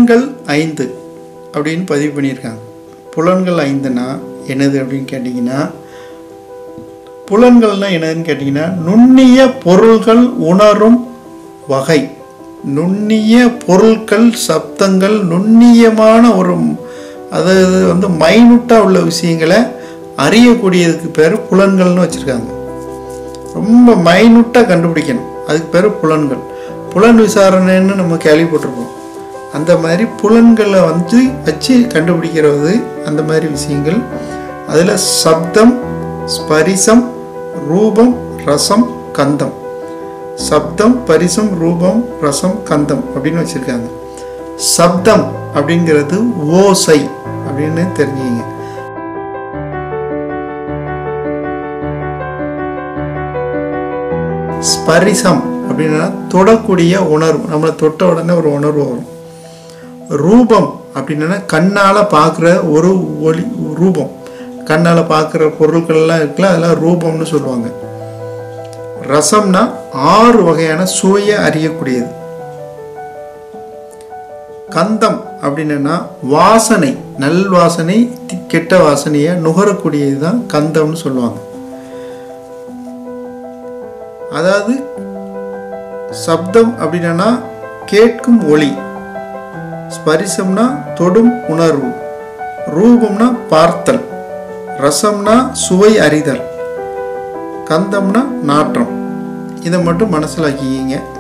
புலன்கள் ஐந்து அப்படின்னு பதிவு பண்ணியிருக்காங்க புலன்கள் ஐந்துனா என்னது அப்படின்னு கேட்டிங்கன்னா புலன்கள்னா என்னதுன்னு கேட்டிங்கன்னா நுண்ணிய பொருள்கள் உணரும் வகை நுண்ணிய பொருட்கள் சப்தங்கள் நுண்ணியமான ஒரு அதாவது வந்து மைனூட்டாக உள்ள விஷயங்களை அறியக்கூடியதுக்கு பேர் புலன்கள்னு வச்சுருக்காங்க ரொம்ப மைனூட்டாக கண்டுபிடிக்கணும் அதுக்கு பேர் புலன்கள் புலன் விசாரணைன்னு நம்ம கேள்விப்பட்டிருப்போம் அந்த மாதிரி புலன்களை வந்து வச்சு கண்டுபிடிக்கிறது அந்த மாதிரி விஷயங்கள் அதில் சப்தம் ஸ்பரிசம் ரூபம் ரசம் கந்தம் சப்தம் பரிசம் ரூபம் ரசம் கந்தம் அப்படின்னு வச்சுருக்காங்க சப்தம் அப்படிங்கிறது ஓசை அப்படின்னு தெரிஞ்சுங்க ஸ்பரிசம் அப்படின்னா தொடக்கூடிய உணர்வு நம்மளை தொட்ட உடனே ஒரு உணர்வு வரும் ரூபம் அப்படின்னா கண்ணால் பார்க்குற ஒரு ஒளி ரூபம் கண்ணால் பார்க்குற பொருட்கள்லாம் இருக்குல்ல அதெல்லாம் ரூபம்னு சொல்லுவாங்க ரசம்னா ஆறு வகையான சுவையை அறியக்கூடியது கந்தம் அப்படின்னா வாசனை நல் வாசனை தி- கெட்ட வாசனையை நுகரக்கூடியது தான் கந்தம்னு சொல்லுவாங்க அதாவது சப்தம் அப்படின்னா கேட்கும் ஒளி ஸ்பரிசம்னா தொடும் உணர்வு ரூபம்னா பார்த்தல் ரசம்னா சுவை அறிதல் கந்தம்னா நாற்றம் இதை மட்டும் மனசில் ஆக்கிக்கிங்க